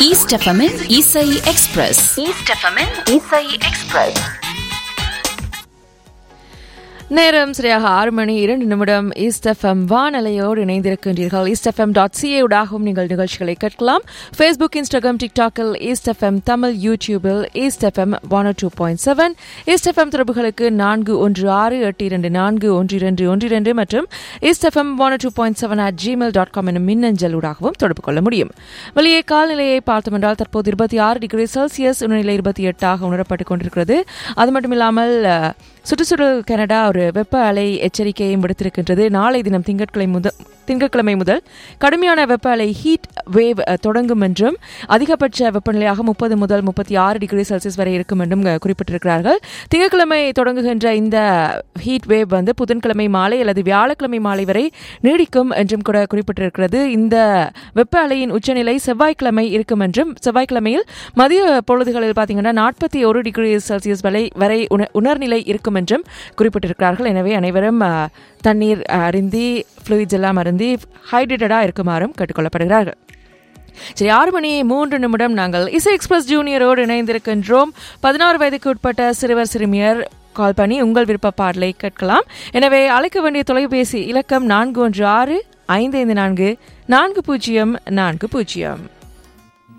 east எஃப்எம்மின் இசை express east எஃப்எம்மின் இசை எக்ஸ்பிரஸ் நேரம் சரியாக ஆறு மணி இரண்டு நிமிடம் ஈஸ்ட் எஃப்எம் வானலையோடு இணைந்திருக்கின்றீர்கள் ஈஸ்ட் எஃப்எம் டாட் சிஏ ஊடாகவும் நீங்கள் நிகழ்ச்சிகளை கேட்கலாம் ஃபேஸ்புக் இன்ஸ்டாகிராம் டிக்டாக்கில் ஈஸ்ட் எஃப்எம் தமிழ் யூடியூபில் East FM one two point seven East FM தொடர்புகளுக்கு நான்கு ஒன்று ஆறு எட்டு இரண்டு நான்கு ஒன்று இரண்டு ஒன்று இரண்டு மற்றும் East FM one two point seven at Gmail dot com எனும் மின்னஞ்சல் ஊடாகவும் தொடர்பு கொள்ள முடியும் வெளியே கால்நிலையை பார்த்தோம் என்றால் தற்போது இருபத்தி ஆறு டிகிரி செல்சியஸ் உணர்நிலை இருபத்தி எட்டாக உணரப்பட்டுக் கொண்டிருக்கிறது அது மட்டுமில்லாமல் அஹ், சுற்றுச்சூழல் கனடா ஒரு வெப்ப அலை எச்சரிக்கையும் விடுத்திருக்கின்றது நாளை தினம் திங்கட்கிழமை முதல் திங்கட்கிழமை முதல் கடுமையான வெப்ப அலை ஹீட் வேவ் அஹ், தொடங்கும் என்றும் அதிகபட்ச வெப்பநிலையாக முப்பது முதல் முப்பத்தி ஆறு டிகிரி செல்சியஸ் வரை இருக்கும் என்றும் அஹ், குறிப்பிட்டிருக்கிறார்கள் திங்கட்கிழமை தொடங்குகின்ற இந்த ஹீட் வேவ் வந்து புதன்கிழமை மாலை அல்லது வியாழக்கிழமை மாலை வரை நீடிக்கும் என்றும் கூட குறிப்பிட்டிருக்கிறது இந்த வெப்ப அலையின் உச்சநிலை செவ்வாய்க்கிழமை இருக்கும் என்றும் செவ்வாய்க்கிழமையில் மதிய பொழுதுகளில் பார்த்தீங்கன்னா நாற்பத்தி ஒரு டிகிரி செல்சியஸ் வரை வரை உண- உணர்நிலை இருக்கும் என்றும் குறிப்பிட்டிருக்கிறார்கள் எனவே அனைவரும் அ, தண்ணீர் அ, அருந்தி ஃப்ளூயிட்ஸ் எல்லாம் அருந்தி ஹைட்ரேட்டடாக இருக்குமாறும் கேட்டுக்கொள்ளப்படுகிறார்கள் சரி ஆறு மணி மூன்று நிமிடம் நாங்கள் இசை எக்ஸ்பிரஸ் ஜூனியரோடு இணைந்திருக்கின்றோம் பதினாறு வயதுக்கு உட்பட்ட சிறுவர் சிறுமியர் கால் பண்ணி உங்கள் விருப்ப பாடலை கேட்கலாம் எனவே அழைக்க வேண்டிய தொலைபேசி இலக்கம் நான்கு ஒன்று ஆறு ஐந்து ஐந்து நான்கு நான்கு பூஜ்ஜியம் நான்கு பூஜ்ஜியம்